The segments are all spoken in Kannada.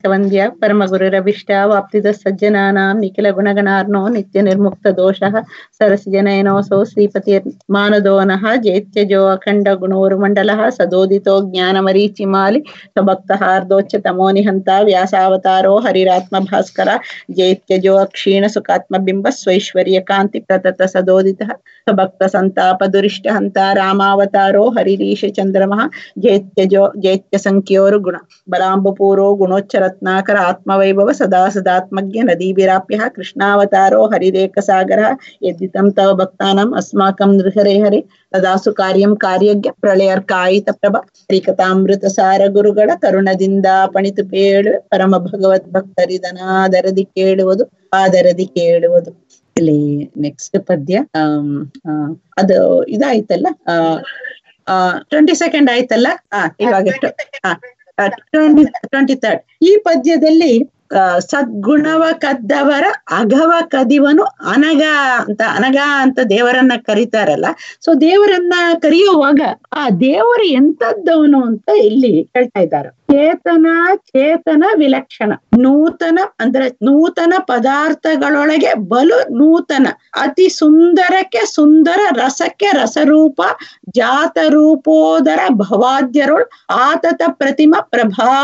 ವಂದ್ಯ ಪರಮಗುರುರಭಿಷ್ಟ ವಾಪ್ತಿದ ಸಜ್ಜನಾನಾಂ ನಿಖಿಲ ಗುಣಗಣಾರ್ನೋ ನಿತ್ಯ ನಿರ್ಮುಕ್ತ ದೋಷಃ ಸರಸಿ ಜನಯನೋಸೋ ಶ್ರೀಪತಿ ಮಾನದೋನಃ ಜೈತ್ಯಜೋ ಅಖಂಡ ಗುಣೋರುಮಂಡಲಃ ಸದೋದಿತೋ ಜ್ಞಾನಮರೀಚಿಮಾಲಿ ಸ್ವಭಕ್ತಹಾರ್ದೋಚ್ಚ ತಮೋ ನಿಹಂತ ವ್ಯಾಸಾವತಾರೋ ಹರಿರಾತ್ಮ ಭಾಸ್ಕರ ಜೈತ್ಯಜೋ ಅಕ್ಷೀಣ ಸುಖಾತ್ಮಬಿಂಬ ಸ್ವೈಶ್ವರ್ಯ ಕಾಂತಿ ಪ್ರತತ ಸದೋದಿತಃ ಸ್ವಭಕ್ತ ಸಂತಾಪ ದುರಿಷ್ಟ ಹಂತ ರಾಮಾವತಾರೋ ಹರಿರೀಶ ಚಂದ್ರಮಃ ಜೈತ್ಯಜೋ ಜೈತ್ಯ ಸಂಖ್ಯೋರು ಗುಣ ಬಲಾಂಬಪೂರೋ ಗುಣೋಚ್ಚರತ್ನಾಕರ ಆತ್ಮವೈಭವ ಸದಾ ಸದಾತ್ಮಜ್ಞ ನದೀಭಿರಾಪ್ಯ ಕೃಷ್ಣಾವತಾರೋ ಹರಿರೇಖಸಾಗರ ಯದ್ದಿತಂ ತವ ಭಕ್ತಾನಂ ಅಸ್ಮಾಕಂ ನೃಹರೇ ಹರಿ ತದಾಸು ಕಾರ್ಯಂ ಕಾರ್ಯಜ್ಞ ಪ್ರಳಯರ್ಕಾಯಿತ ಪ್ರಭ ಶ್ರೀಕಥಾಮೃತ ಸಾರ ಗುರುಗಳ ಕರುಣದಿಂದ ಪಣಿತು ಪೇಳು ಪರಮ ಭಗವದ್ ಭಕ್ತರಿದನಾದರದಿ ಕೇಳುವುದು ಆದರದಿ ಕೇಳುವುದು ಇಲ್ಲಿ ನೆಕ್ಸ್ಟ್ ಪದ್ಯ ಆಮ್, ಆ, ಅದು ಇದಾಯ್ತಲ್ಲ ಟ್ವೆಂಟಿ ಸೆಕೆಂಡ್ ಆಯ್ತಲ್ಲ ಹಾ ಇವಾಗ ಟ್ವೆಂಟಿ ತರ್ಡ್ ಈ ಪದ್ಯದಲ್ಲಿ ಆ, ಸದ್ಗುಣವ ಕದ್ದವರ ಅಗವ ಕದಿವನು ಅನಗ ಅಂತ ಅನಗ ಅಂತ ದೇವರನ್ನ ಕರೀತಾರಲ್ಲ ಸೊ ದೇವರನ್ನ ಕರೆಯುವಾಗ ಆ ದೇವರು ಎಂತದ್ದವನು ಅಂತ ಇಲ್ಲಿ ಹೇಳ್ತಾ ಇದ್ದಾರೆ ಚೇತನ ಚೇತನ ವಿಲಕ್ಷಣ ನೂತನ ಅಂದ್ರೆ ನೂತನ ಪದಾರ್ಥಗಳೊಳಗೆ ಬಲು ನೂತನ ಅತಿ ಸುಂದರಕ್ಕೆ ಸುಂದರ ರಸಕ್ಕೆ ರಸರೂಪ ಜಾತ ರೂಪೋದರ ಭವಾದ್ಯರೊಳ್ ಆತತ ಪ್ರತಿಮ ಪ್ರಭಾವ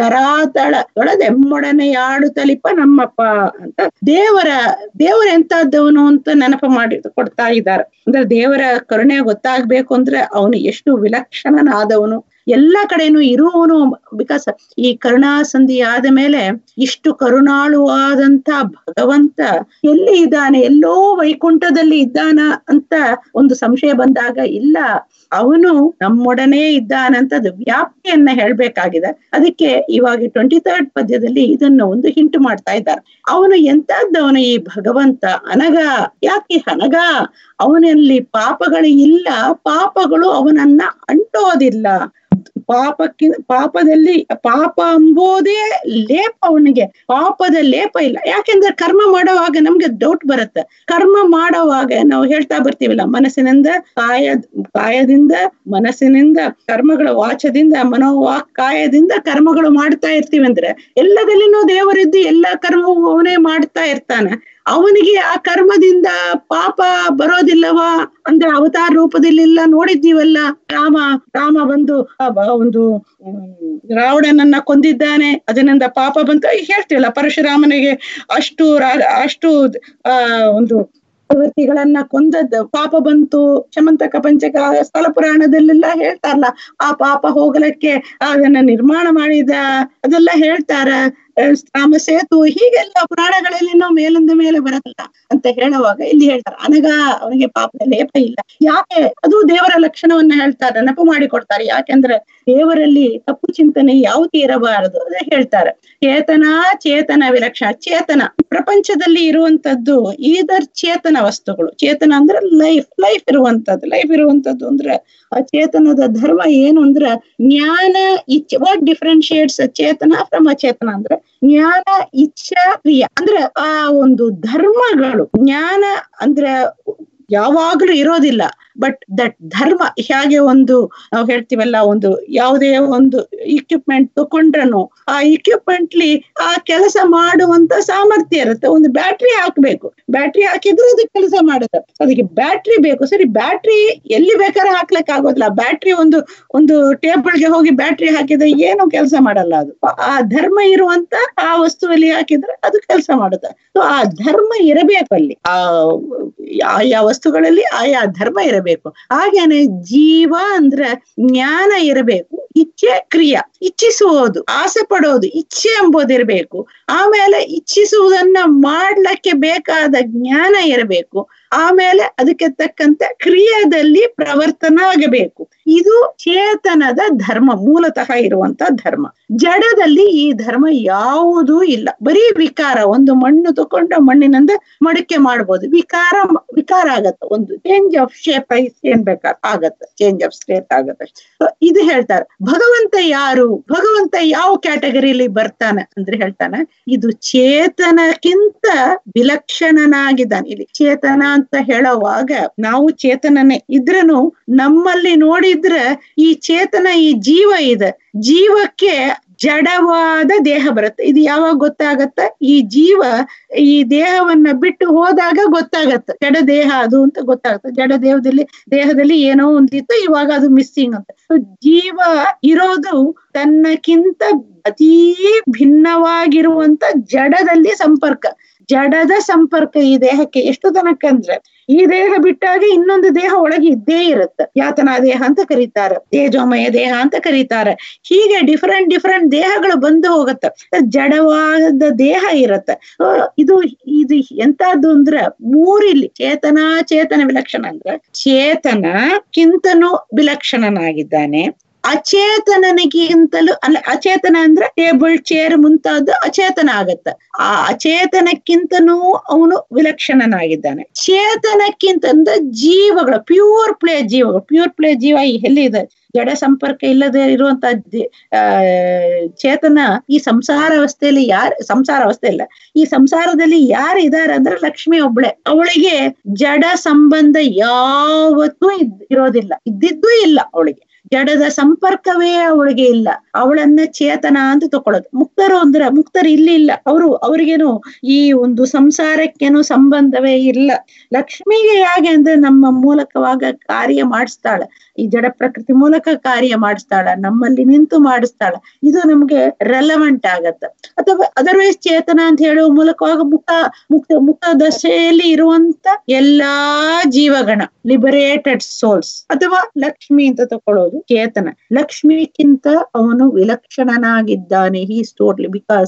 ದರಾತಳದೊಳದೆಮ್ಮೊಡನೆಯಾಡುತ್ತಲಿಪ ನಮ್ಮಪ್ಪ ಅಂತ ದೇವರ ದೇವರ ಎಂತದ್ದವನು ಅಂತ ನೆನಪು ಮಾಡಿ ಕೊಡ್ತಾ ಇದ್ದಾರೆ ಅಂದ್ರೆ ದೇವರ ಕರುಣೆ ಗೊತ್ತಾಗ್ಬೇಕು ಅಂದ್ರೆ ಅವನು ಎಷ್ಟು ವಿಲಕ್ಷಣನಾದವನು ಎಲ್ಲ ಕಡೆನೂ ಇರುವವನು ಬಿಕಾಸ್ ಈ ಕರುಣಾಸಂಧಿ ಆದ ಮೇಲೆ ಇಷ್ಟು ಕರುಣಾಳುವಾದಂತ ಭಗವಂತ ಎಲ್ಲಿ ಇದ್ದಾನೆ ಎಲ್ಲೋ ವೈಕುಂಠದಲ್ಲಿ ಇದ್ದಾನ ಅಂತ ಒಂದು ಸಂಶಯ ಬಂದಾಗ ಇಲ್ಲ ಅವನು ನಮ್ಮೊಡನೆ ಇದ್ದಾನಂತದ್ದು ವ್ಯಾಪ್ತಿಯನ್ನ ಹೇಳ್ಬೇಕಾಗಿದೆ ಅದಕ್ಕೆ ಇವಾಗ ಟ್ವೆಂಟಿ ತರ್ಡ್ ಪದ್ಯದಲ್ಲಿ ಇದನ್ನ ಒಂದು ಹಿಂಟು ಮಾಡ್ತಾ ಇದ್ದಾರೆ ಅವನು ಎಂತದ್ದವನು ಈ ಭಗವಂತ ಅನಗ ಯಾಕೆ ಅನಗ ಅವನಲ್ಲಿ ಪಾಪಗಳು ಇಲ್ಲ ಪಾಪಗಳು ಅವನನ್ನ ಅಂಟೋದಿಲ್ಲ ಪಾಪಕ್ಕೆ ಪಾಪದಲ್ಲಿ ಪಾಪ ಅಂಬೋದೇ ಲೇಪ ಅವನಿಗೆ ಪಾಪದ ಲೇಪ ಇಲ್ಲ ಯಾಕೆಂದ್ರೆ ಕರ್ಮ ಮಾಡುವಾಗ ನಮ್ಗೆ ಡೌಟ್ ಬರುತ್ತೆ ಕರ್ಮ ಮಾಡುವಾಗ ನಾವು ಹೇಳ್ತಾ ಬರ್ತೀವಲ್ಲ ಮನಸ್ಸಿನಿಂದ ಕಾಯ ಕಾಯದಿಂದ ಮನಸ್ಸಿನಿಂದ ಕರ್ಮಗಳ ವಾಚದಿಂದ ಮನೋವಾಕ್ ಕಾಯದಿಂದ ಕರ್ಮಗಳು ಮಾಡ್ತಾ ಇರ್ತೀವಿ ಅಂದ್ರೆ ಎಲ್ಲದಲ್ಲಿನೂ ದೇವರಿದ್ದು ಎಲ್ಲ ಕರ್ಮವು ಅವನೇ ಮಾಡ್ತಾ ಇರ್ತಾನೆ ಅವನಿಗೆ ಆ ಕರ್ಮದಿಂದ ಪಾಪ ಬರೋದಿಲ್ಲವಾ ಅಂದ್ರೆ ಅವತಾರ ರೂಪದಲ್ಲೆಲ್ಲ ನೋಡಿದ್ದೀವಲ್ಲ ರಾಮ ರಾಮ ಬಂದು ಆ ಬ- ಒಂದು ಹ್ಮ್, ರಾವಣನನ್ನ ಕೊಂದಿದ್ದಾನೆ ಅದರಿಂದ ಪಾಪ ಬಂತು ಈಗ ಹೇಳ್ತೀವಲ್ಲ ಪರಶುರಾಮನಿಗೆ ಅಷ್ಟು ರಾ- ಅಷ್ಟು ಆ ಒಂದು ಪ್ರವೃತ್ತಿಗಳನ್ನ ಕೊಂದದ್ದು ಪಾಪ ಬಂತು ಶಮಂತಕ ಪಂಚಕ ಸ್ಥಳ ಪುರಾಣದಲ್ಲೆಲ್ಲ ಹೇಳ್ತಾರಲ್ಲ ಆ ಪಾಪ ಹೋಗಲಕ್ಕೆ ಅದನ್ನ ನಿರ್ಮಾಣ ಮಾಡಿದ ಅದೆಲ್ಲ ಹೇಳ್ತಾರ ಅಹ್ ರಾಮ ಸೇತು ಹೀಗೆಲ್ಲ ಪುರಾಣಗಳಲ್ಲಿ ನಾವು ಮೇಲಿಂದ ಮೇಲೆ ಬರಲ್ಲ ಅಂತ ಹೇಳುವಾಗ ಇಲ್ಲಿ ಹೇಳ್ತಾರೆ ಅನಗ ಅವನಿಗೆ ಪಾಪದ ಲೇಪ ಇಲ್ಲ ಯಾಕೆ ಅದು ದೇವರ ಲಕ್ಷಣವನ್ನ ಹೇಳ್ತಾರೆ ನೆನಪು ಮಾಡಿ ಕೊಡ್ತಾರೆ ಯಾಕೆಂದ್ರೆ ದೇವರಲ್ಲಿ ತಪ್ಪು ಚಿಂತನೆ ಯಾವುದು ಇರಬಾರದು ಅದೇ ಹೇಳ್ತಾರೆ ಚೇತನ ಚೇತನ ವಿಲಕ್ಷಣ ಚೇತನ ಪ್ರಪಂಚದಲ್ಲಿ ಇರುವಂತದ್ದು ಈದರ್ ಚೇತನ ವಸ್ತುಗಳು ಚೇತನ ಅಂದ್ರೆ ಲೈಫ್ ಲೈಫ್ ಇರುವಂತದ್ದು ಲೈಫ್ ಇರುವಂತದ್ದು ಅಂದ್ರೆ ಆ ಚೇತನದ ಧರ್ಮ ಏನು ಅಂದ್ರೆ ಜ್ಞಾನ ಇಚ್ಛೆ ವಾಟ್ ಡಿಫ್ರೆನ್ಶಿಯೇಟ್ಸ್ ಚೇತನ ಫ್ರಮ್ ಅಚೇತನ ಅಂದ್ರೆ ಜ್ಞಾನ ಇಚ್ಛಾ ಕ್ರಿಯೆ ಅಂದ್ರೆ ಆ ಒಂದು ಧರ್ಮಗಳು ಜ್ಞಾನ ಅಂದ್ರೆ ಯಾವಾಗ್ಲೂ ಇರೋದಿಲ್ಲ ಬಟ್ ದಟ್ ಧರ್ಮ ಹೇಗೆ ಒಂದು ನಾವು ಹೇಳ್ತೀವಲ್ಲ ಒಂದು ಯಾವುದೇ ಒಂದು ಇಕ್ವಿಪ್ಮೆಂಟ್ ತಕೊಂಡ್ರನು ಆ ಇಕ್ವಿಪ್ಮೆಂಟ್ಲಿ ಆ ಕೆಲಸ ಮಾಡುವಂತ ಸಾಮರ್ಥ್ಯ ಇರುತ್ತೆ ಒಂದು ಬ್ಯಾಟ್ರಿ ಹಾಕ್ಬೇಕು ಬ್ಯಾಟ್ರಿ ಹಾಕಿದ್ರೆ ಅದು ಕೆಲಸ ಮಾಡುತ್ತೆ ಅದಕ್ಕೆ ಬ್ಯಾಟ್ರಿ ಬೇಕು ಸರಿ ಬ್ಯಾಟ್ರಿ ಎಲ್ಲಿ ಬೇಕಾದ್ರೆ ಹಾಕ್ಲಿಕ್ಕೆ ಆಗೋದಿಲ್ಲ ಬ್ಯಾಟ್ರಿ ಒಂದು ಒಂದು ಟೇಬಲ್ಗೆ ಹೋಗಿ ಬ್ಯಾಟ್ರಿ ಹಾಕಿದ್ರೆ ಏನು ಕೆಲಸ ಮಾಡಲ್ಲ ಅದು ಆ ಧರ್ಮ ಇರುವಂತ ಆ ವಸ್ತುವಲ್ಲಿ ಹಾಕಿದ್ರೆ ಅದು ಕೆಲಸ ಮಾಡುತ್ತೆ ಸೊ ಆ ಧರ್ಮ ಇರಬೇಕು ಅಲ್ಲಿ ಆ ಆಯಾ ವಸ್ತುಗಳಲ್ಲಿ ಆಯಾ ಧರ್ಮ ಇರಬೇಕು ಹಾಗೇನೆ ಜೀವ ಅಂದ್ರೆ ಜ್ಞಾನ ಇರಬೇಕು ಇಚ್ಛೆ ಕ್ರಿಯೆ ಇಚ್ಛಿಸುವುದು ಆಸೆ ಪಡೋದು ಇಚ್ಛೆ ಎಂಬುದಿರಬೇಕು ಆಮೇಲೆ ಇಚ್ಛಿಸುವುದನ್ನ ಮಾಡ್ಲಿಕ್ಕೆ ಬೇಕಾದ ಜ್ಞಾನ ಇರಬೇಕು ಆಮೇಲೆ ಅದಕ್ಕೆ ತಕ್ಕಂತೆ ಕ್ರಿಯೆಯಲ್ಲಿ ಪ್ರವರ್ತನ ಆಗಬೇಕು ಇದು ಚೇತನದ ಧರ್ಮ ಮೂಲತಃ ಇರುವಂತ ಧರ್ಮ ಜಡದಲ್ಲಿ ಈ ಧರ್ಮ ಯಾವುದೂ ಇಲ್ಲ ಬರೀ ವಿಕಾರ ಒಂದು ಮಣ್ಣು ತಗೊಂಡು ಮಣ್ಣಿನಿಂದ ಮಡಿಕೆ ಮಾಡ್ಬೋದು ವಿಕಾರ ವಿಕಾರ ಆಗತ್ತೆ ಒಂದು ಚೇಂಜ್ ಆಫ್ ಶೇಪ್ ಏನ್ ಬೇಕಾದ್ರೆ ಆಗತ್ತೆ ಚೇಂಜ್ ಆಫ್ ಸ್ಟೇಟ್ ಆಗತ್ತೆ So, ಇದು ಹೇಳ್ತಾರೆ ಭಗವಂತ ಯಾರು ಭಗವಂತ ಯಾವ ಕ್ಯಾಟಗರಿಯಲ್ಲಿ ಬರ್ತಾನೆ ಅಂದ್ರೆ ಹೇಳ್ತಾನೆ ಇದು ಚೇತನಕ್ಕಿಂತ ವಿಲಕ್ಷಣನಾಗಿದ್ದಾನೆ ಇಲ್ಲಿ ಚೇತನ ಅಂತ ಹೇಳುವಾಗ ನಾವು ಚೇತನನೇ ಇದ್ರನು ನಮ್ಮಲ್ಲಿ ನೋಡಿದ್ರೆ ಈ ಚೇತನ ಈ ಜೀವ ಇದೆ ಜೀವಕ್ಕೆ ಜಡವಾದ ದೇಹ ಬರುತ್ತೆ ಇದು ಯಾವಾಗ ಗೊತ್ತಾಗತ್ತ ಈ ಜೀವ ಈ ದೇಹವನ್ನ ಬಿಟ್ಟು ಹೋದಾಗ ಗೊತ್ತಾಗತ್ತೆ ಜಡ ದೇಹ ಅದು ಅಂತ ಗೊತ್ತಾಗತ್ತೆ ಜಡ ದೇಹದಲ್ಲಿ ದೇಹದಲ್ಲಿ ಏನೋ ಒಂದಿತ್ತು ಇವಾಗ ಅದು ಮಿಸ್ಸಿಂಗ್ ಅಂತ So, ಜೀವ ಇರೋದು ತನ್ನಕ್ಕಿಂತ ಅತೀ ಭಿನ್ನವಾಗಿರುವಂತ ಜಡದಲ್ಲಿ ಸಂಪರ್ಕ ಜಡದ ಸಂಪರ್ಕ ಈ ದೇಹಕ್ಕೆ ಎಷ್ಟು ತನಕ ಅಂದ್ರೆ ಈ ದೇಹ ಬಿಟ್ಟಾಗ ಇನ್ನೊಂದು ದೇಹ ಒಳಗೆ ಇದ್ದೇ ಇರುತ್ತೆ ಯಾತನಾ ದೇಹ ಅಂತ ಕರೀತಾರೆ ತೇಜೋಮಯ ದೇಹ ಅಂತ ಕರೀತಾರೆ ಹೀಗೆ ಡಿಫರೆಂಟ್ ಡಿಫರೆಂಟ್ ದೇಹಗಳು ಬಂದು ಹೋಗುತ್ತೆ ಜಡವಾದ ದೇಹ ಇರುತ್ತೆ So, ಇದು ಇದು ಎಂತದ್ದು ಅಂದ್ರೆ ಮೂರಿಲ್ಲಿ ಚೇತನ ಚೇತನ ವಿಲಕ್ಷಣ ಅಂದ್ರೆ ಚೇತನಕ್ಕಿಂತನೂ ವಿಲಕ್ಷಣನಾಗಿದ್ದಾನೆ ಅಚೇತನನಿಗಿಂತಲೂ ಅಲ್ಲ ಅಚೇತನ ಅಂದ್ರೆ ಟೇಬಲ್ ಚೇರ್ ಮುಂತಾದ ಅಚೇತನ ಆಗತ್ತ ಆ ಅಚೇತನಕ್ಕಿಂತನೂ ಅವನು ವಿಲಕ್ಷಣನಾಗಿದ್ದಾನೆ ಚೇತನಕ್ಕಿಂತ ಅಂದ್ರೆ ಜೀವಗಳು ಪ್ಯೂರ್ ಪ್ಲೇ ಜೀವಗಳು ಪ್ಯೂರ್ ಪ್ಲೇ ಜೀವ ಈ ಎಲ್ಲಿದೆ ಜಡ ಸಂಪರ್ಕ ಇಲ್ಲದೆ ಇರುವಂತ ಜಿ- ಆ ಚೇತನ ಈ ಸಂಸಾರ ಅವಸ್ಥೆಯಲ್ಲಿ ಯಾರು ಸಂಸಾರ ಅವಸ್ಥೆ ಇಲ್ಲ ಈ ಸಂಸಾರದಲ್ಲಿ ಯಾರು ಇದಾರೆ ಅಂದ್ರೆ ಲಕ್ಷ್ಮಿ ಒಬ್ಳೆ ಅವಳಿಗೆ ಜಡ ಸಂಬಂಧ ಯಾವತ್ತೂ ಇದ್ ಇರೋದಿಲ್ಲ ಇದ್ದಿದ್ದೂ ಇಲ್ಲ ಅವಳಿಗೆ ಜಡದ ಸಂಪರ್ಕವೇ ಅವಳಿಗೆ ಇಲ್ಲ ಅವಳನ್ನ ಚೇತನ ಅಂತ ತಕೊಳ್ಳೋದು ಮುಕ್ತರು ಅಂದ್ರೆ ಮುಕ್ತರು ಇಲ್ಲಿ ಇಲ್ಲ ಅವರು ಅವ್ರಿಗೇನು ಈ ಒಂದು ಸಂಸಾರಕ್ಕೇನು ಸಂಬಂಧವೇ ಇಲ್ಲ ಲಕ್ಷ್ಮಿಗೆ ಹೇಗೆ ಅಂದ್ರೆ ನಮ್ಮ ಮೂಲಕವಾಗ ಕಾರ್ಯ ಮಾಡಿಸ್ತಾಳೆ ಈ ಜಡ ಪ್ರಕೃತಿ ಮೂಲಕ ಕಾರ್ಯ ಮಾಡಿಸ್ತಾಳ ನಮ್ಮಲ್ಲಿ ನಿಂತು ಮಾಡಿಸ್ತಾಳ ಇದು ನಮ್ಗೆ ರೆಲವೆಂಟ್ ಆಗತ್ತೆ ಅಥವಾ ಅದರ್ವೈಸ್ ಚೇತನ ಅಂತ ಹೇಳುವ ಮೂಲಕವಾಗ ಮುಖ ಮುಕ್ತ ಮುಖ ದಶೆಯಲ್ಲಿ ಇರುವಂತ ಎಲ್ಲಾ ಜೀವಗಣ ಲಿಬರೇಟೆಡ್ ಸೋಲ್ಸ್ ಅಥವಾ ಲಕ್ಷ್ಮಿ ಅಂತ ತಕೊಳ್ಳೋದು ಚೇತನ ಲಕ್ಷ್ಮಿಗಿಂತ ಅವನು ವಿಲಕ್ಷಣನಾಗಿದ್ದಾನೆ ಹಿ ಟೋಟ್ಲಿ ಬಿಕಾಸ್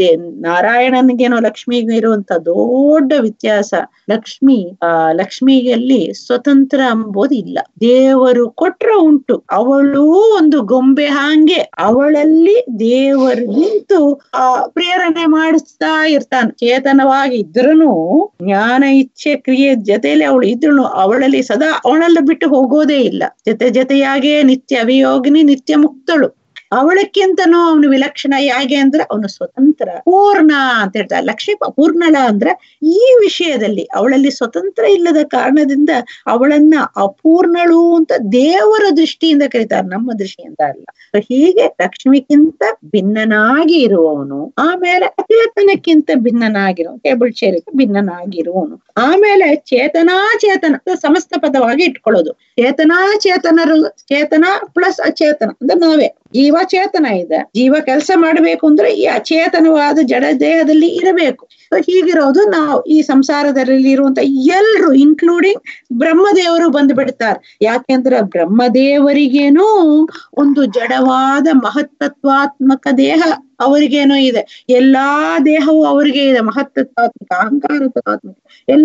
ನಾರಾಯಣನಿಗೇನೋ ಲಕ್ಷ್ಮಿಗೆ ಇರುವಂತ ದೊಡ್ಡ ವ್ಯತ್ಯಾಸ ಲಕ್ಷ್ಮಿ ಆ ಲಕ್ಷ್ಮಿಯಲ್ಲಿ ಸ್ವತಂತ್ರ ಎಂಬುದು ಇಲ್ಲ ದೇವರು ಕೊಟ್ರ ಉಂಟು ಅವಳು ಒಂದು ಗೊಂಬೆ ಹಾಂಗೆ ಅವಳಲ್ಲಿ ದೇವರು ನಿಂತು ಆ ಪ್ರೇರಣೆ ಮಾಡಿಸ್ತಾ ಇರ್ತಾನೆ ಚೇತನವಾಗಿ ಇದ್ರೂನು ಜ್ಞಾನ ಇಚ್ಛೆ ಕ್ರಿಯೆ ಜೊತೆಯಲ್ಲಿ ಅವಳು ಇದ್ರುನು ಅವಳಲ್ಲಿ ಸದಾ ಅವಳೆಲ್ಲ ಬಿಟ್ಟು ಹೋಗೋದೇ ಇಲ್ಲ ಜೊತೆ ಜೊತೆಯಾಗೇ ನಿತ್ಯ ಅವಿಯೋಗಿನಿ ನಿತ್ಯ ಮುಕ್ತಳು ಅವಳಕ್ಕಿಂತನೂ ಅವನು ವಿಲಕ್ಷಣ ಹೇಗೆ ಅಂದ್ರೆ ಅವನು ಸ್ವತಂತ್ರ ಪೂರ್ಣ ಅಂತ ಹೇಳ್ತಾರೆ ಲಕ್ಷ್ಮಿ ಪೂರ್ಣಳ ಅಂದ್ರೆ ಈ ವಿಷಯದಲ್ಲಿ ಅವಳಲ್ಲಿ ಸ್ವತಂತ್ರ ಇಲ್ಲದ ಕಾರಣದಿಂದ ಅವಳನ್ನ ಅಪೂರ್ಣಳು ಅಂತ ದೇವರ ದೃಷ್ಟಿಯಿಂದ ಕರೀತಾರೆ ನಮ್ಮ ದೃಷ್ಟಿಯಿಂದ ಅಲ್ಲ So ಹೀಗೆ ಲಕ್ಷ್ಮಿಗಿಂತ ಭಿನ್ನನಾಗಿ ಇರುವವನು ಆಮೇಲೆ ಅಚೇತನಕ್ಕಿಂತ ಭಿನ್ನನಾಗಿರೋ ಟೇಬಲ್ ಚೇರಿಗೆ ಭಿನ್ನನಾಗಿರುವವನು ಆಮೇಲೆ ಚೇತನಾ ಚೇತನ ಅದು ಸಮಸ್ತ ಪದವಾಗಿ ಇಟ್ಕೊಳ್ಳೋದು ಚೇತನಾ ಚೇತನರು ಚೇತನ ಪ್ಲಸ್ ಅಚೇತನ ಅಂದ್ರೆ ನಾವೇ ಜೀವ ಚೇತನ ಇದೆ ಜೀವ ಕೆಲಸ ಮಾಡಬೇಕು ಅಂದ್ರೆ ಈ ಅಚೇತನವಾದ ಜಡ ದೇಹದಲ್ಲಿ ಇರಬೇಕು So ಹೀಗಿರೋದು ನಾವು ಈ ಸಂಸಾರದಲ್ಲಿ ಇರುವಂತ ಎಲ್ರು ಇನ್ಕ್ಲೂಡಿಂಗ್ ಬ್ರಹ್ಮದೇವರು ಬಂದು ಬಿಡ್ತಾರೆ ಯಾಕೆಂದ್ರೆ ಬ್ರಹ್ಮದೇವರಿಗೇನೂ ಒಂದು ಜಡವಾದ ಮಹತ್ತತ್ವಾತ್ಮಕ ದೇಹ ಅವರಿಗೇನೋ ಇದೆ ಎಲ್ಲಾ ದೇಹವು ಅವರಿಗೆ ಇದೆ ಮಹತ್ತತ್ವಾತ್ಮಕ ಅಹಂಕಾರ ತತ್ವಾತ್ಮಕ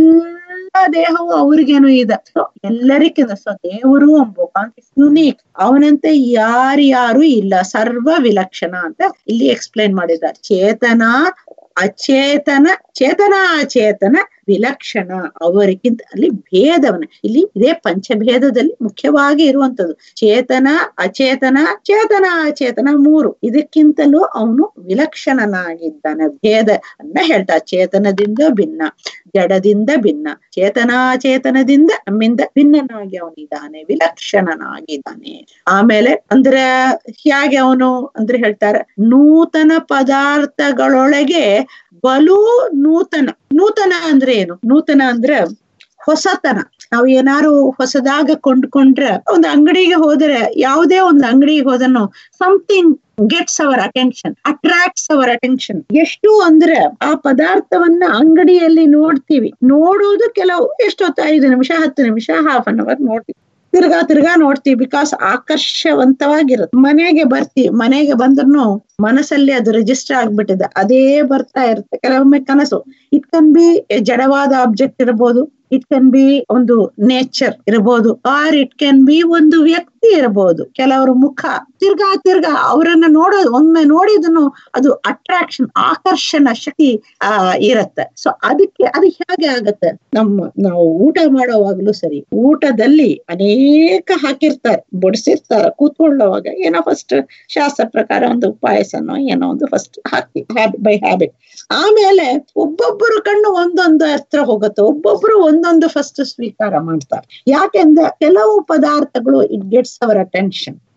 ಎಲ್ಲಾ ದೇಹವು ಅವ್ರಿಗೇನು ಇದೆ ಸೊ ಎಲ್ಲರಿಗಿಂತ ಸೊ ದೇವರು ಎಂಬ ಯುನೀಕ್ ಅವನಂತೆ ಯಾರ್ಯಾರು ಇಲ್ಲ ಸರ್ವ ವಿಲಕ್ಷಣ ಅಂತ ಇಲ್ಲಿ ಎಕ್ಸ್ಪ್ಲೈನ್ ಮಾಡಿದ್ದಾರೆ ಚೇತನ ಅಚೇತನ ಚೇತನ ಅಚೇತನ ವಿಲಕ್ಷಣ ಅವರಿಗಿಂತ ಅಲ್ಲಿ ಭೇದವನ ಇಲ್ಲಿ ಇದೇ ಪಂಚಭೇದದಲ್ಲಿ ಮುಖ್ಯವಾಗಿ ಇರುವಂತದ್ದು ಚೇತನ ಅಚೇತನ ಚೇತನ ಅಚೇತನ ಮೂರು ಇದಕ್ಕಿಂತಲೂ ಅವನು ವಿಲಕ್ಷಣನಾಗಿದ್ದಾನೆ ಭೇದ ಅನ್ನ ಹೇಳ್ತಾ ಚೇತನದಿಂದ ಭಿನ್ನ ಜಡದಿಂದ ಭಿನ್ನ ಚೇತನಾಚೇತನದಿಂದ ನಮ್ಮಿಂದ ಭಿನ್ನನಾಗಿ ಅವನಿದ್ದಾನೆ ವಿಲಕ್ಷಣನಾಗಿದ್ದಾನೆ ಆಮೇಲೆ ಅಂದ್ರೆ ಹೇಗೆ ಅವನು ಅಂದ್ರೆ ಹೇಳ್ತಾರೆ ನೂತನ ಪದಾರ್ಥಗಳೊಳಗೆ ಬಲು ನೂತನ ನೂತನ ಅಂದ್ರೆ ಏನು ನೂತನ ಅಂದ್ರೆ ಹೊಸತನ ನಾವು ಏನಾರು ಹೊಸದಾಗ ಕೊಂಡ್ಕೊಂಡ್ರೆ ಒಂದು ಅಂಗಡಿಗೆ ಹೋದರೆ ಯಾವುದೇ ಒಂದು ಅಂಗಡಿಗೆ ಹೋದನು something gets our attention attracts our attention ಎಷ್ಟು ಅಂದ್ರೆ ಆ ಪದಾರ್ಥವನ್ನ ಅಂಗಡಿಯಲ್ಲಿ ನೋಡ್ತೀವಿ ನೋಡುವುದು ಕೆಲವು ಎಷ್ಟೊತ್ತು ಐದು ನಿಮಿಷ ಹತ್ತು ನಿಮಿಷ ಹಾಫ್ ಅನ್ ಅವರ್ ನೋಡ್ತೀವಿ ತಿರ್ಗಾ ತಿರ್ಗಾ ನೋಡ್ತೀವಿ ಬಿಕಾಸ್ ಆಕರ್ಷವಂತವಾಗಿರುತ್ತೆ ಮನೆಗೆ ಬರ್ತೀವಿ ಮನೆಗೆ ಬಂದ್ರು ಮನಸ್ಸಲ್ಲಿ ಅದು ರಿಜಿಸ್ಟರ್ ಆಗ್ಬಿಟ್ಟಿದೆ ಅದೇ ಬರ್ತಾ ಇರುತ್ತೆ ಕೆಲವೊಮ್ಮೆ ಕನಸು ಇಟ್ ಕನ್ ಬಿ ಜಡವಾದ ಆಬ್ಜೆಕ್ಟ್ ಇರಬಹುದು ಇಟ್ ಕ್ಯಾನ್ ಬಿ ಒಂದು ನೇಚರ್ ಇರಬಹುದು ಆರ್ ಇಟ್ ಕ್ಯಾನ್ ಬಿ ಒಂದು ವ್ಯಕ್ತಿ ಇರಬಹುದು ಕೆಲವರು ಮುಖ ತಿರ್ಗಾ ತಿರ್ಗಾ ಅವರನ್ನ ನೋಡೋದು ಒಮ್ಮೆ ನೋಡಿದನು ಅದು ಅಟ್ರಾಕ್ಷನ್ ಆಕರ್ಷಣ ಶಕ್ತಿ ಆ ಇರತ್ತೆ ಸೊ ಅದಕ್ಕೆ ಅದು ಹೇಗೆ ಆಗತ್ತೆ ನಮ್ಮ ನಾವು ಊಟ ಮಾಡೋವಾಗ್ಲೂ ಸರಿ ಊಟದಲ್ಲಿ ಅನೇಕ ಹಾಕಿರ್ತಾರೆ ಬಡಿಸಿರ್ತಾರೆ ಕೂತ್ಕೊಳ್ಳೋವಾಗ ಏನೋ ಫಸ್ಟ್ ಶಾಸ್ತ್ರ ಪ್ರಕಾರ ಒಂದು ಪಾಯಸನೋ ಏನೋ ಒಂದು ಫಸ್ಟ್ ಹಾಕಿ ಬೈ ಹ್ಯಾಬಿಟ್ ಆಮೇಲೆ ಒಬ್ಬೊಬ್ಬರು ಕಣ್ಣು ಒಂದೊಂದು ಹತ್ರ ಹೋಗುತ್ತೆ ಒಬ್ಬೊಬ್ರು ಒಂದೊಂದು ಫಸ್ಟ್ ಸ್ವೀಕಾರ ಮಾಡ್ತಾರೆ ಯಾಕೆಂದ್ರೆ ಕೆಲವು ಪದಾರ್ಥಗಳು ಇಟ್ ಗೆಟ್ಸ್ ಅವರ್ ಅಟೆನ್ಷನ್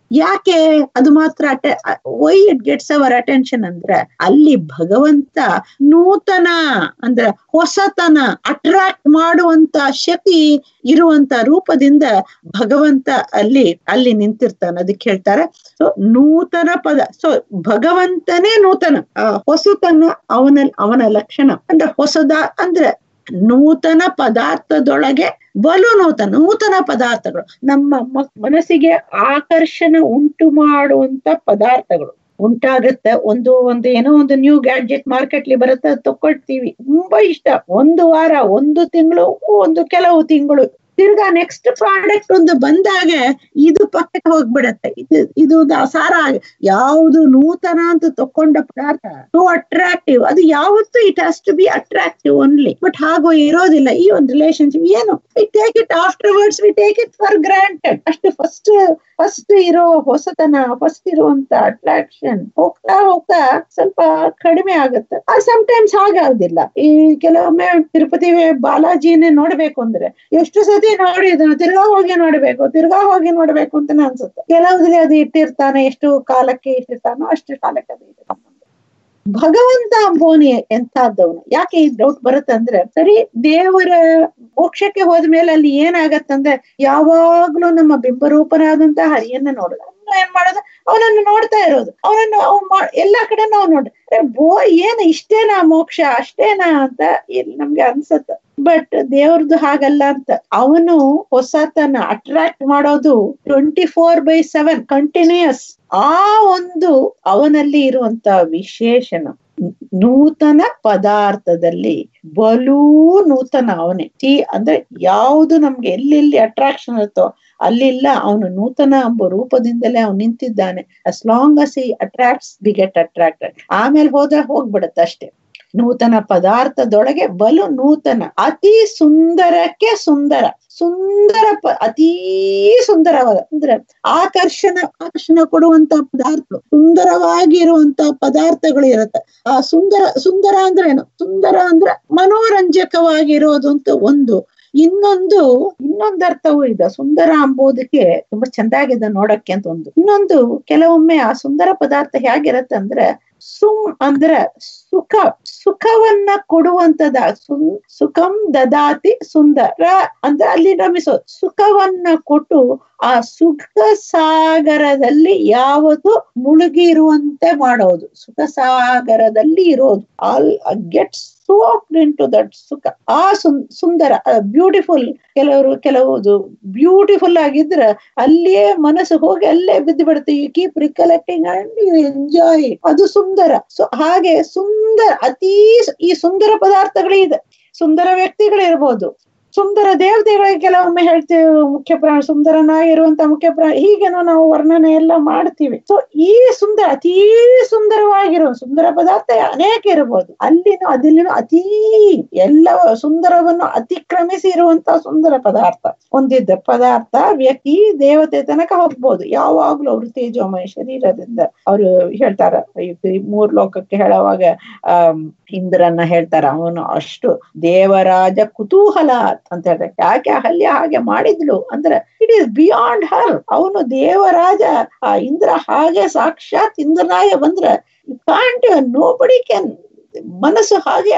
ಯಾಕೆ ಅದು ಮಾತ್ರ why it gets our attention ಅಂದ್ರೆ ಅಲ್ಲಿ ಭಗವಂತ ನೂತನ ಅಂದ್ರೆ ಹೊಸತನ ಅಟ್ರಾಕ್ಟ್ ಮಾಡುವಂತ ಶಕ್ತಿ ಇರುವಂತ ರೂಪದಿಂದ ಭಗವಂತ ಅಲ್ಲಿ ಅಲ್ಲಿ ನಿಂತಿರ್ತಾನೆ ಅದಕ್ಕೆ ಹೇಳ್ತಾರೆ ಸೊ ನೂತನ ಪದ ಸೊ ಭಗವಂತನೇ ನೂತನ ಆ ಹೊಸತನ ಅವನ ಅವನ ಲಕ್ಷಣ ಅಂದ್ರೆ ಹೊಸದ ಅಂದ್ರೆ ನೂತನ ಪದಾರ್ಥದೊಳಗೆ ಬಲು ನೂತನ ನೂತನ ಪದಾರ್ಥಗಳು ನಮ್ಮ ಮ- ಮನಸ್ಸಿಗೆ ಆಕರ್ಷಣ ಉಂಟು ಮಾಡುವಂತ ಪದಾರ್ಥಗಳು ಉಂಟಾಗುತ್ತೆ ಒಂದು ಒಂದು ಏನೋ ಒಂದು ನ್ಯೂ ಗ್ಯಾಡ್ಜೆಟ್ ಮಾರ್ಕೆಟ್ಲಿ ಬರುತ್ತೆ ಅದ್ ತಕೊಳ್ತೀವಿ ತುಂಬಾ ಇಷ್ಟ ಒಂದು ವಾರ ಒಂದು ತಿಂಗಳು ಒಂದು ಕೆಲವು ತಿಂಗಳು ತಿರ್ಗಾ ನೆಕ್ಸ್ಟ್ ಪ್ರಾಡಕ್ಟ್ ಒಂದು ಬಂದಾಗ ಇದು ಪಕ್ಕಕ್ಕೆ ಹೋಗ್ಬಿಡತ್ತೆ ಇದು ಇದು ಒಂದು ಅಸಾರ ಆಗಿ- ಯಾವುದು ನೂತನ ಅಂತ ತಕೊಂಡ ಪದಾರ್ಥ ಟು ಅಟ್ರಾಕ್ಟಿವ್ ಅದು ಯಾವತ್ತೂ it has to be attractive only but ಹಾಗೂ ಇರೋದಿಲ್ಲ ಈ ಒಂದು ರಿಲೇಶನ್ಶಿಪ್ ಏನು we take it afterwards we take it for granted ಅಷ್ಟು ಫಸ್ಟ್ ಫಸ್ಟ್ ಇರೋ ಹೊಸತನ ಫಸ್ಟ್ ಇರುವಂತ ಅಟ್ರಾಕ್ಷನ್ ಹೋಗ್ತಾ ಹೋಗ್ತಾ ಸ್ವಲ್ಪ ಕಡಿಮೆ ಆಗುತ್ತೆ ಅದು ಸಮಟೈಮ್ಸ್ ಹಾಗಾಗುದಿಲ್ಲ ಈ ಕೆಲವೊಮ್ಮೆ ತಿರುಪತಿ ಬಾಲಾಜಿನೇ ನೋಡ್ಬೇಕು ಅಂದ್ರೆ ಎಷ್ಟು ಸತಿ ನೋಡಿದ್ರು ತಿರ್ಗಾ ಹೋಗಿ ನೋಡ್ಬೇಕು ತಿರ್ಗಾ ಹೋಗಿ ನೋಡ್ಬೇಕು ಅಂತಾನೆ ಅನ್ಸುತ್ತೆ ಕೆಲವುದ್ರಲ್ಲಿ ಅದು ಇಟ್ಟಿರ್ತಾನೆ ಎಷ್ಟು ಕಾಲಕ್ಕೆ ಇಟ್ಟಿರ್ತಾನೋ ಅಷ್ಟು ಕಾಲಕ್ಕೆ ಅದು ಇಟ್ಟಿರ್ತಾನೆ ಭಗವಂತ ಅಂಬೋನಿ ಎಂತಹದ್ದವನು ಯಾಕೆ ಈ ಡೌಟ್ ಬರುತ್ತೆ ಅಂದ್ರೆ ಸರಿ ದೇವರ ಮೋಕ್ಷಕ್ಕೆ ಹೋದ್ಮೇಲೆ ಅಲ್ಲಿ ಏನಾಗತ್ತಂದ್ರೆ ಯಾವಾಗ್ಲೂ ನಮ್ಮ ಬಿಂಬರೂಪನಾದಂತ ಹರಿಯನ್ನ ನೋಡೋದು ಅವ್ನು ಏನ್ ಮಾಡೋದು ಅವನನ್ನು ನೋಡ್ತಾ ಇರೋದು ಅವನನ್ನು ಅವ್ನು ಮಾ- ಎಲ್ಲಾ ಕಡೆ ನಾವು ನೋಡಿ ಬೋ ಏನ್ ಇಷ್ಟೇನಾ ಮೋಕ್ಷ ಅಷ್ಟೇನಾ ಅಂತ ಇಲ್ಲಿ ನಮ್ಗೆ ಅನ್ಸತ್ತೆ ಬಟ್ ದೇವ್ರದ್ದು ಹಾಗಲ್ಲ ಅಂತ ಅವನು ಹೊಸತನ ಅಟ್ರಾಕ್ಟ್ ಮಾಡೋದು twenty four by seven continues ಆ ಒಂದು ಅವನಲ್ಲಿ ಇರುವಂತ ವಿಶೇಷಣ ನೂತನ ಪದಾರ್ಥದಲ್ಲಿ ಬಲೂ ನೂತನ ಅವನೇ ಟಿ ಅಂದ್ರೆ ಯಾವುದು ನಮ್ಗೆ ಎಲ್ಲೆಲ್ಲಿ ಅಟ್ರಾಕ್ಷನ್ ಇರುತ್ತೋ ಅಲ್ಲಿಲ್ಲ ಅವನು ನೂತನ ಎಂಬ ರೂಪದಿಂದಲೇ ಅವನು ನಿಂತಿದ್ದಾನೆ ಅಸ್ ಲಾಂಗ್ ಅಸ್ ಈ ಅಟ್ರಾಕ್ಟ್ಸ್ ವಿ ಗೆಟ್ ಅಟ್ರಾಕ್ಟೆಡ್ ಆಮೇಲೆ ಹೋದ್ರೆ ಹೋಗ್ಬಿಡತ್ತೆ ಅಷ್ಟೇ ನೂತನ ಪದಾರ್ಥದೊಳಗೆ ಬಲು ನೂತನ ಅತಿ ಸುಂದರಕ್ಕೆ ಸುಂದರ ಸುಂದರ ಪ ಅತೀ ಸುಂದರವಾದ ಅಂದ್ರೆ ಆಕರ್ಷಣ ಆಕರ್ಷಣ ಕೊಡುವಂತ ಪದಾರ್ಥ ಸುಂದರವಾಗಿರುವಂತ ಪದಾರ್ಥಗಳು ಇರುತ್ತೆ ಆ ಸುಂದರ ಸುಂದರ ಅಂದ್ರೆ ಏನು ಸುಂದರ ಅಂದ್ರೆ ಮನೋರಂಜಕವಾಗಿರೋದು ಅಂತ ಒಂದು ಇನ್ನೊಂದು ಇನ್ನೊಂದು ಅರ್ಥವೂ ಇದೆ ಸುಂದರ ಅಂಬೋದಕ್ಕೆ ತುಂಬಾ ಚಂದಾಗಿದೆ ನೋಡಕ್ಕೆ ಅಂತ ಒಂದು ಇನ್ನೊಂದು ಕೆಲವೊಮ್ಮೆ ಆ ಸುಂದರ ಪದಾರ್ಥ ಹೇಗಿರತ್ತೆ ಅಂದ್ರೆ ಸುಮ್ ಅಂದ್ರೆ ಸುಖ ಸುಖವನ್ನ ಕೊಡುವಂತದ ಸುಮ್ ಸುಖಂ ದದಾತಿ ಸುಂದರ ಅಂದ್ರೆ ಅಲ್ಲಿ ರಮಿಸೋ ಸುಖವನ್ನ ಕೊಟ್ಟು ಆ ಸುಖ ಸಾಗರದಲ್ಲಿ ಯಾವುದು ಮುಳುಗಿ ಇರುವಂತೆ ಮಾಡೋದು ಸುಖ ಸಾಗರದಲ್ಲಿ ಇರೋದು all gets soaked into that ಸುಖ ಆ ಸುಂ- ಸುಂದರ ಬ್ಯೂಟಿಫುಲ್ ಕೆಲವರು ಕೆಲವುದು ಬ್ಯೂಟಿಫುಲ್ ಆಗಿದ್ರೆ ಅಲ್ಲಿಯೇ ಮನಸ್ಸು ಹೋಗಿ ಅಲ್ಲೇ ಬಿದ್ದು ಬಿಡುತ್ತೆ you keep recollecting and you enjoy ಅದು ಸುಂದರ ಸೊ ಹಾಗೆ ಸುಂದರ ಅತೀ ಸು- ಈ ಸುಂದರ ಪದಾರ್ಥಗಳಿದೆ ಸುಂದರ ವ್ಯಕ್ತಿಗಳಿರ್ಬೋದು ಸುಂದರ ದೇವತೆಗಳಿಗೆ ಕೆಲವೊಮ್ಮೆ ಹೇಳ್ತೀವಿ ಮುಖ್ಯ ಪ್ರಾಣ ಸುಂದರನಾಗಿರುವಂತ ಮುಖ್ಯ ಪ್ರಾಣ ಹೀಗೇನೋ ನಾವು ವರ್ಣನೆ ಎಲ್ಲ ಮಾಡ್ತೀವಿ ಸೊ ಈ ಸುಂದರ ಅತೀ ಸುಂದರವಾಗಿರೋ ಸುಂದರ ಪದಾರ್ಥ ಅನೇಕ ಇರಬಹುದು ಅಲ್ಲಿನೂ ಅದಿಲ್ಲಿನೂ ಅತೀ ಎಲ್ಲ ಸುಂದರವನ್ನು ಅತಿಕ್ರಮಿಸಿ ಇರುವಂತ ಸುಂದರ ಪದಾರ್ಥ ಹೊಂದಿದ್ದ ಪದಾರ್ಥ ವ್ಯಕ್ತಿ ದೇವತೆ ತನಕ ಹೋಗ್ಬೋದು ಯಾವಾಗ್ಲೂ ಅವರು ತೇಜೋಮಯ ಶರೀರದಿಂದ ಅವರು ಹೇಳ್ತಾರ ಈ ಮೂರ್ ಲೋಕಕ್ಕೆ ಹೇಳುವಾಗ ಆ ಇಂದ್ರನ್ನ ಹೇಳ್ತಾರ ಅವನು ಅಷ್ಟು ದೇವರಾಜ ಕುತೂಹಲ ಅಂತ ಹೇಳ್ತಾರೆ ಯಾಕೆ ಅಹಲ್ಯ ಹಾಗೆ ಮಾಡಿದ್ಲು ಅಂದ್ರೆ ಇಟ್ ಈಸ್ ಬಿಯಾಂಡ್ ಹರ್ ಅವನು ದೇವರಾಜ ಆ ಇಂದ್ರ ಹಾಗೆ ಸಾಕ್ಷಾತ್ ಇಂದ್ರನಾಗೆ ಬಂದ್ರೆ ಕಾಂಟ್ ನೋ ಬಡಿ ಕ್ಯಾನ್ ಮನಸ್ಸು ಹಾಗೆ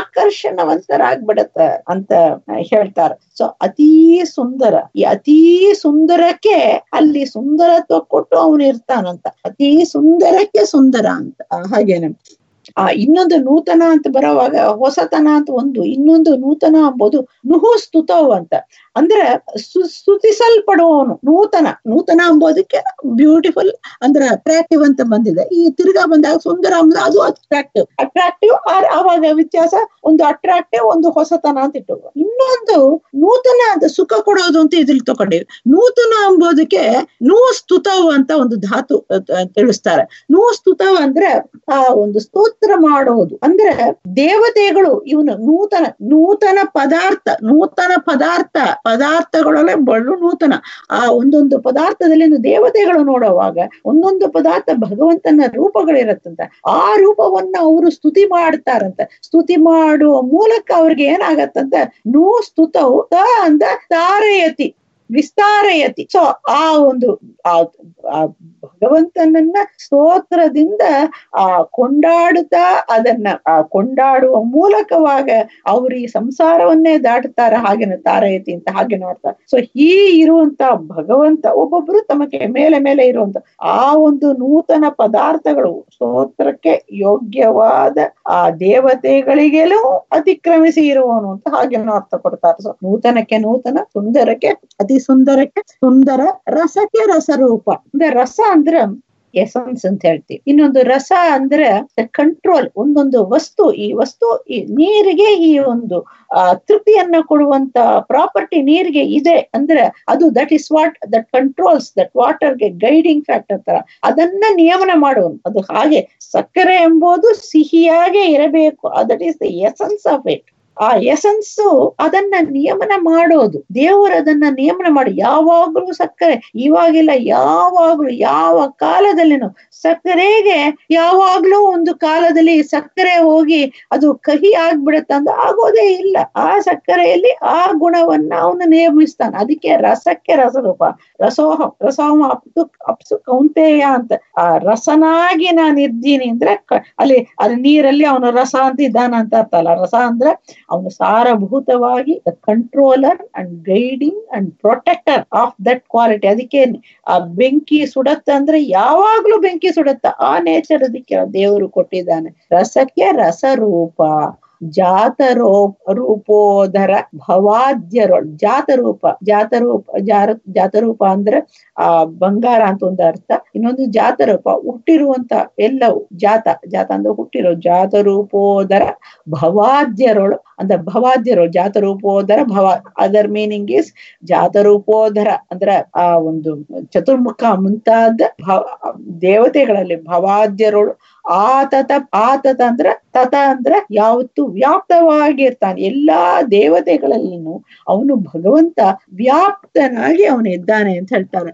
ಆಕರ್ಷಣವಂತರಾಗ್ಬಿಡತ್ತ ಅಂತ ಹೇಳ್ತಾರ ಸೊ ಅತೀ ಸುಂದರ ಈ ಅತೀ ಸುಂದರಕ್ಕೆ ಅಲ್ಲಿ ಸುಂದರತ್ವ ಕೊಟ್ಟು ಅವನು ಇರ್ತಾನಂತ ಅತೀ ಸುಂದರಕ್ಕೆ ಸುಂದರ ಅಂತ ಆ, ಹಾಗೇನೆ ಆ ಇನ್ನೊಂದು ನೂತನ ಅಂತ ಬರೋವಾಗ ಹೊಸತನ ಅಂತ ಒಂದು ಇನ್ನೊಂದು ನೂತನ ಅಂಬೋದು ನುಹು ಸ್ತುತವು ಅಂತ ಅಂದ್ರೆ ಸು ಸ್ತುತಿಸಲ್ಪಡುವವನು ನೂತನ ನೂತನ ಅಂಬೋದಕ್ಕೆ ಬ್ಯೂಟಿಫುಲ್ ಅಂದ್ರೆ ಅಟ್ರಾಕ್ಟಿವ್ ಅಂತ ಬಂದಿದೆ ಈ ತಿರ್ಗಾ ಬಂದಾಗ ಸುಂದರ ಅಂದ್ರೆ ಅದು ಅಟ್ರಾಕ್ಟಿವ್ ಅಟ್ರಾಕ್ಟಿವ್ ಆವಾಗ ವ್ಯತ್ಯಾಸ ಒಂದು ಅಟ್ರಾಕ್ಟಿವ್ ಒಂದು ಹೊಸತನ ಅಂತ ಇಟ್ಟು ಇನ್ನೊಂದು ನೂತನ ಅಂತ ಸುಖ ಕೊಡೋದು ಅಂತ ಇದ್ರಲ್ಲಿ ತಗೊಂಡಿವಿ ನೂತನ ಅಂಬೋದಕ್ಕೆ ನೂ ಸ್ತುತವು ಅಂತ ಒಂದು ಧಾತು ಅಹ್, ಅಹ್, ತಿಳಿಸ್ತಾರೆ ನೂ ಸ್ತುತವ ಅಂದ್ರೆ ಆ ಒಂದು ಸ್ತೋತ್ರ ಮಾಡೋದು ಅಂದ್ರೆ ದೇವತೆಗಳು ಇವನು ನೂತನ ನೂತನ ಪದಾರ್ಥ ನೂತನ ಪದಾರ್ಥ ಪದಾರ್ಥಗಳಲ್ಲೇ ಬಲು ನೂತನ ಆ ಒಂದೊಂದು ಪದಾರ್ಥದಲ್ಲಿ ದೇವತೆಗಳು ನೋಡುವಾಗ ಒಂದೊಂದು ಪದಾರ್ಥ ಭಗವಂತನ ರೂಪಗಳಿರತ್ತಂತ ಆ ರೂಪವನ್ನ ಅವರು ಸ್ತುತಿ ಮಾಡ್ತಾರಂತ ಸ್ತುತಿ ಮಾಡುವ ಮೂಲಕ ಅವ್ರಿಗೆ ಏನಾಗತ್ತಂತ ನೂ ಸ್ತುತವು ತ ಅಂದ ತಾರೆಯತಿ ವಿಸ್ತಾರಯತಿ ಸೊ ಆ ಒಂದು ಆ ಆ ಭಗವಂತನನ್ನ ಸ್ತೋತ್ರದಿಂದ ಆ ಕೊಂಡಾಡುತ್ತಾ ಅದನ್ನ ಆ ಕೊಂಡಾಡುವ ಮೂಲಕವಾಗ ಅವ್ರು ಈ ಸಂಸಾರವನ್ನೇ ದಾಟುತ್ತಾರೆ ಹಾಗೇನೆ ತಾರಯತಿ ಅಂತ ಹಾಗೆ ನೋಡ್ತಾರೆ ಸೊ ಈ ಇರುವಂತ ಭಗವಂತ ಒಬ್ಬೊಬ್ರು ತಮಗೆ ಮೇಲೆ ಮೇಲೆ ಇರುವಂತ ಆ ಒಂದು ನೂತನ ಪದಾರ್ಥಗಳು ಸ್ತೋತ್ರಕ್ಕೆ ಯೋಗ್ಯವಾದ ಆ ದೇವತೆಗಳಿಗೆಲ್ಲೂ ಅತಿಕ್ರಮಿಸಿ ಇರುವವನು ಅಂತ ಹಾಗೇನೋ ಅರ್ಥ ಕೊಡ್ತಾರೆ ಸೊ ನೂತನಕ್ಕೆ ನೂತನ ಸುಂದರಕ್ಕೆ ಅತಿ ಸುಂದರಕ್ಕೆ ಸುಂದರ ರಸಕ್ಕೆ ರಸರೂಪ ಅಂದ್ರೆ ರಸ ಅಂದ್ರ ಎಸನ್ಸ್ ಅಂತ ಹೇಳ್ತೀವಿ ಇನ್ನೊಂದು ರಸ ಅಂದ್ರೆ ಕಂಟ್ರೋಲ್ ಒಂದೊಂದು ವಸ್ತು ಈ ವಸ್ತು ಈ ನೀರಿಗೆ ಈ ಒಂದು ಆ ತೃಪ್ತಿಯನ್ನ ಕೊಡುವಂತ ಪ್ರಾಪರ್ಟಿ ನೀರಿಗೆ ಇದೆ ಅಂದ್ರೆ ಅದು that is what that controls that ವಾಟರ್ಗೆ ಗೈಡಿಂಗ್ ಫ್ಯಾಕ್ಟರ್ ತರ ಅದನ್ನ ನಿಯಮನ ಮಾಡುವನು ಅದು ಹಾಗೆ ಸಕ್ಕರೆ ಎಂಬುದು ಸಿಹಿಯಾಗೆ ಇರಬೇಕು that is the essence of it ಆ ಎಸೆನ್ಸ್ ಅದನ್ನ ನಿಯಮನ ಮಾಡೋದು ದೇವರು ಅದನ್ನ ನಿಯಮನ ಮಾಡಿ ಯಾವಾಗ್ಲೂ ಸಕ್ಕರೆ ಇವಾಗಿಲ್ಲ ಯಾವಾಗ್ಲೂ ಯಾವ ಕಾಲದಲ್ಲಿನೂ ಸಕ್ಕರೆಗೆ ಯಾವಾಗ್ಲೂ ಒಂದು ಕಾಲದಲ್ಲಿ ಸಕ್ಕರೆ ಹೋಗಿ ಅದು ಕಹಿ ಆಗ್ಬಿಡತ್ತ ಅಂತ ಆಗೋದೇ ಇಲ್ಲ ಆ ಸಕ್ಕರೆಯಲ್ಲಿ ಆ ಗುಣವನ್ನ ಅವನು ನಿಯಮಿಸ್ತಾನೆ ಅದಕ್ಕೆ ರಸಕ್ಕೆ ರಸರೂಪ ರಸೋಹ ರಸೋಹ ಅಪ್ಸು ಅಪ್ಸು ಕೌಂತೆಯ ಅಂತ ಆ ರಸನಾಗಿ ನಾನು ಇದ್ದೀನಿ ಅಂದ್ರೆ ಅಲ್ಲಿ ಅಲ್ಲಿ ನೀರಲ್ಲಿ ಅವನು ರಸ ಅಂತ ಇದ್ದಾನ ಅಂತ ಅರ್ಥ ಅಲ್ಲ ರಸ ಅಂದ್ರೆ ಅವನು ಸಾರಭೂತವಾಗಿ the controller and guiding and protector of that quality ಅದಕ್ಕೆ ಆ ಬೆಂಕಿ ಸುಡತ್ತ ಅಂದ್ರೆ ಯಾವಾಗ್ಲೂ ಬೆಂಕಿ ಸುಡತ್ತ ಆ ನೇಚರ್ ಅದಕ್ಕೆ ದೇವರು ಕೊಟ್ಟಿದ್ದಾನೆ ರಸಕ್ಕೆ ರಸರೂಪ ಜಾತರೋ ರೂಪೋದರ ಭವಾದ್ಯರೊಳ್ ಜಾತರೂಪ ಜಾತರೂಪ ಜಾರ ಜಾತರೂಪ ಅಂದ್ರೆ ಆ ಬಂಗಾರ ಅಂತ ಒಂದು ಅರ್ಥ ಇನ್ನೊಂದು ಜಾತರೂಪ ಹುಟ್ಟಿರುವಂತ ಎಲ್ಲವೂ ಜಾತ ಜಾತ ಅಂದ್ರೆ ಹುಟ್ಟಿರೋ ಜಾತರೂಪೋದರ ಭವಾದ್ಯರೊಳು ಅಂದ್ರೆ ಭವಾದ್ಯರೊಳು ಜಾತರೂಪೋದರ ಭವ ಅದರ್ ಮೀನಿಂಗ್ ಇಸ್ ಜಾತರೂಪೋದರ ಅಂದ್ರ ಆ ಒಂದು ಚತುರ್ಮುಖ ಮುಂತಾದ ಭವ ದೇವತೆಗಳಲ್ಲಿ ಭವಾದ್ಯರೊಳು ಆತತ ಆತತ ಅಂದ್ರ ತತ ಅಂದ್ರ ಯಾವತ್ತು ವ್ಯಾಪ್ತವಾಗಿರ್ತಾನೆ ಎಲ್ಲಾ ದೇವತೆಗಳಲ್ಲಿನೂ ಅವನು ಭಗವಂತ ವ್ಯಾಪ್ತನಾಗಿ ಅವನು ಇದ್ದಾನೆ ಅಂತ ಹೇಳ್ತಾರೆ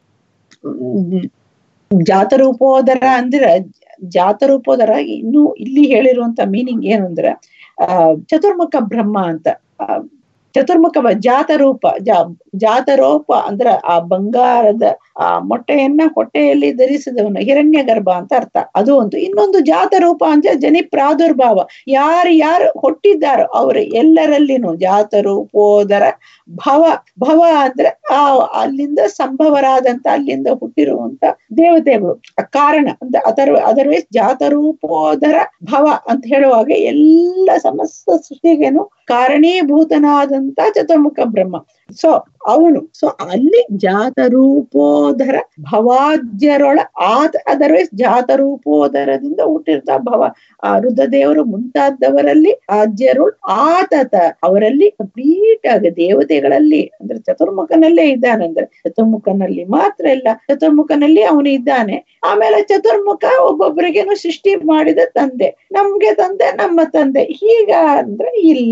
ಜಾತರೂಪೋದರ ಅಂದ್ರೆ ಜಾತರೂಪೋದರ ಇನ್ನು ಇಲ್ಲಿ ಹೇಳಿರುವಂತ ಮೀನಿಂಗ್ ಏನು ಅಂದ್ರೆ ಆ ಚತುರ್ಮುಖ ಬ್ರಹ್ಮ ಅಂತ ಚತುರ್ಮುಖ ಜಾತರೂಪ ಜಾ ಜಾತರೂಪ ಅಂದ್ರ ಆ ಬಂಗಾರದ ಆ ಮೊಟ್ಟೆಯನ್ನ ಹೊಟ್ಟೆಯಲ್ಲಿ ಧರಿಸಿದವನು ಹಿರಣ್ಯ ಗರ್ಭ ಅಂತ ಅರ್ಥ ಅದು ಒಂದು ಇನ್ನೊಂದು ಜಾತರೂಪ ಅಂದ್ರೆ ಜನಿ ಪ್ರಾದುರ್ಭಾವ ಯಾರು ಯಾರು ಹುಟ್ಟಿದ್ದಾರೋ ಅವರು ಎಲ್ಲರಲ್ಲಿನೂ ಜಾತರೂಪೋದರ ಭವ ಭವ ಅಂದ್ರೆ ಆ ಅಲ್ಲಿಂದ ಸಂಭವರಾದಂತ ಅಲ್ಲಿಂದ ಹುಟ್ಟಿರುವಂತ ದೇವತೆಗಳು ಕಾರಣ ಅಂದ್ರೆ ಅದರ ಅದರ್ವೈಸ್ ಜಾತರೂಪೋದರ ಭವ ಅಂತ ಹೇಳುವಾಗ ಎಲ್ಲ ಸಮಸ್ತ ಸೃಷ್ಟಿಗೇನು ಕಾರಣೀಭೂತನಾದಂತ ಚತುರ್ಮುಖ ಬ್ರಹ್ಮ ಸೊ ಅವನು ಸೊ ಅಲ್ಲಿ ಜಾತರೂಪೋದರ ಭವಾದ್ಯರೊಳ ಆತ ಅದರ್ವೈಸ್ ಜಾತರೂಪೋದರದಿಂದ ಹುಟ್ಟಿರ್ತ ಭವ ಆ ರುದ್ರದೇವರು ಮುಂತಾದವರಲ್ಲಿ ಆದ್ಯರುಳ್ ಆತತ ಅವರಲ್ಲಿ ಕಂಪ್ಲೀಟ್ ಆಗ ದೇವತೆಗಳಲ್ಲಿ ಅಂದ್ರೆ ಚತುರ್ಮುಖನಲ್ಲೇ ಇದ್ದಾನೆ ಅಂದ್ರೆ ಚತುರ್ಮುಖನಲ್ಲಿ ಮಾತ್ರ ಇಲ್ಲ ಚತುರ್ಮುಖನಲ್ಲಿ ಅವನು ಇದ್ದಾನೆ ಆಮೇಲೆ ಚತುರ್ಮುಖ ಒಬ್ಬೊಬ್ಬರಿಗೇನು ಸೃಷ್ಟಿ ಮಾಡಿದ ತಂದೆ ನಮ್ಗೆ ತಂದೆ ನಮ್ಮ ತಂದೆ ಹೀಗ ಅಂದ್ರೆ ಇಲ್ಲ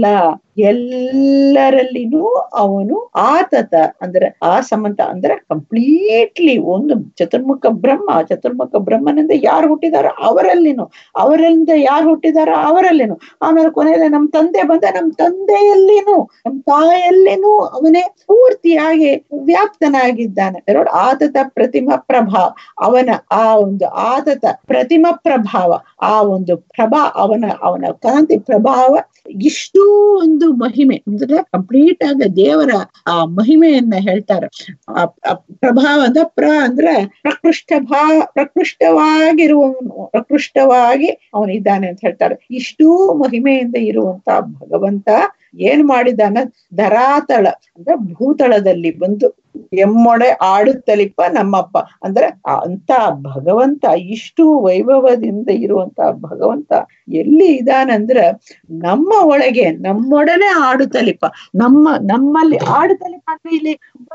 ಎಲ್ಲರಲ್ಲಿನೂ ಅವನು ಆತತ ಅಂದ್ರೆ ಆ ಸಮಂತ ಅಂದ್ರೆ ಕಂಪ್ಲೀಟ್ಲಿ ಒಂದು ಚತುರ್ಮುಖ ಬ್ರಹ್ಮ ಚತುರ್ಮುಖ ಬ್ರಹ್ಮನಿಂದ ಯಾರು ಹುಟ್ಟಿದಾರೋ ಅವರಲ್ಲಿನೂ ಅವರಿಂದ ಯಾರು ಹುಟ್ಟಿದಾರೋ ಅವರಲ್ಲಿನೂ ಆಮೇಲೆ ಕೊನೆಯಲ್ಲಿ ನಮ್ ತಂದೆ ಬಂದ ನಮ್ ತಂದೆಯಲ್ಲಿನೂ ನಮ್ ತಾಯಲ್ಲಿನೂ ಅವನೇ ಪೂರ್ತಿಯಾಗಿ ವ್ಯಾಪ್ತನಾಗಿದ್ದಾನೆ ನೋಡಿ ಆತತ ಪ್ರತಿಮಾ ಪ್ರಭಾವ ಅವನ ಆ ಒಂದು ಆತತ ಪ್ರತಿಮಾ ಪ್ರಭಾವ ಆ ಒಂದು ಪ್ರಭಾ ಅವನ ಅವನ ಕಾಂತಿ ಪ್ರಭಾವ ಇಷ್ಟೂ ಒಂದು ಮಹಿಮೆ ಅಂದ್ರೆ ಕಂಪ್ಲೀಟ್ ಆಗ ದೇವರ ಆ ಮಹಿಮೆಯನ್ನ ಹೇಳ್ತಾರೆ ಆ ಪ್ರಭಾವ ಅಂದ್ರೆ ಪ್ರ ಅಂದ್ರೆ ಪ್ರಕೃಷ್ಟ ಭಾ ಪ್ರಕೃಷ್ಟವಾಗಿರುವವನು ಪ್ರಕೃಷ್ಟವಾಗಿ ಅವನಿದ್ದಾನೆ ಅಂತ ಹೇಳ್ತಾರೆ ಇಷ್ಟೂ ಮಹಿಮೆಯಿಂದ ಇರುವಂತ ಭಗವಂತ ಏನ್ ಮಾಡಿದಾನ ಧರಾತಳ ಅಂದ್ರೆ ಭೂತಳದಲ್ಲಿ ಬಂದು ಎಮ್ಮೊಡೆ ಆಡುತ್ತಲಿಪ್ಪ ನಮ್ಮಪ್ಪ ಅಂದ್ರೆ ಅಂತ ಭಗವಂತ ಇಷ್ಟು ವೈಭವದಿಂದ ಇರುವಂತ ಭಗವಂತ ಎಲ್ಲಿ ಇದಾನಂದ್ರ ನಮ್ಮ ಒಳಗೆ ನಮ್ಮೊಡನೆ ಆಡುತ್ತಲಿಪ್ಪ ನಮ್ಮ ನಮ್ಮಲ್ಲಿ ಆಡುತ್ತಲಿಪ್ಪ ಅಂದ್ರೆ ಇಲ್ಲಿ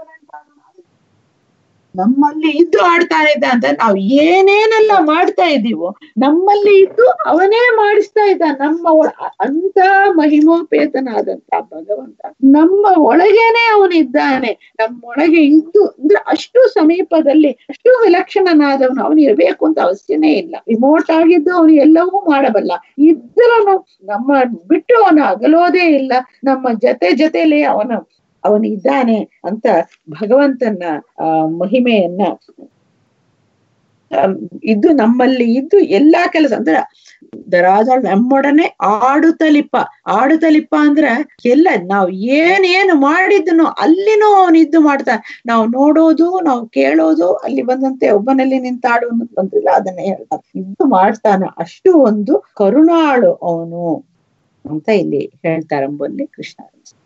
ನಮ್ಮಲ್ಲಿ ಇದ್ದು ಆಡ್ತಾ ಇದ್ದ ಅಂತ ನಾವು ಏನೇನೆಲ್ಲ ಮಾಡ್ತಾ ಇದ್ದೀವೋ ನಮ್ಮಲ್ಲಿ ಇದ್ದು ಅವನೇ ಮಾಡಿಸ್ತಾ ಇದ್ದ ನಮ್ಮ ಒಳ ಅಂತ ಮಹಿಮೋಪೇತನಾದಂತ ಭಗವಂತ ನಮ್ಮ ಒಳಗೇನೆ ಅವನಿದ್ದಾನೆ ನಮ್ಮೊಳಗೆ ಇದ್ದು ಅಂದ್ರೆ ಅಷ್ಟು ಸಮೀಪದಲ್ಲಿ ಅಷ್ಟು ವಿಲಕ್ಷಣನಾದವನು ಅವನು ಇರಬೇಕು ಅಂತ ಅವಶ್ಯನೇ ಇಲ್ಲ ರಿಮೋಟ್ ಆಗಿದ್ದು ಅವನು ಎಲ್ಲವೂ ಮಾಡಬಲ್ಲ ಇದ್ರೂ ನಮ್ಮ ಬಿಟ್ಟು ಅವನು ಅಗಲೋದೇ ಇಲ್ಲ ನಮ್ಮ ಜೊತೆ ಜೊತೆಲಿ ಅವನು ಅವನು ಇದ್ದಾನೆ ಅಂತ ಭಗವಂತನ ಆ ಮಹಿಮೆಯನ್ನ ಇದ್ದು ನಮ್ಮಲ್ಲಿ ಇದ್ದು ಎಲ್ಲಾ ಕೆಲಸ ಅಂದ್ರೆ ದರಾಜ ನಮ್ಮೊಡನೆ ಆಡುತ್ತಲಿಪ್ಪ ಆಡುತ್ತಲಿಪ್ಪ ಅಂದ್ರ ಎಲ್ಲ ನಾವು ಏನೇನು ಮಾಡಿದ್ನು ಅಲ್ಲಿನೂ ಅವನು ಇದ್ದು ಮಾಡ್ತಾನೆ ನಾವು ನೋಡೋದು ನಾವು ಕೇಳೋದು ಅಲ್ಲಿ ಬಂದಂತೆ ಒಬ್ಬನಲ್ಲಿ ನಿಂತಾಡು ಅನ್ನೋದು ಬಂದಿಲ್ಲ ಅದನ್ನೇ ಹೇಳ್ತಾನೆ ಇದ್ದು ಮಾಡ್ತಾನ ಅಷ್ಟು ಒಂದು ಕರುಣಾಳು ಅವನು ಅಂತ ಇಲ್ಲಿ ಹೇಳ್ತಾರಂಬಲ್ಲಿ ಕೃಷ್ಣ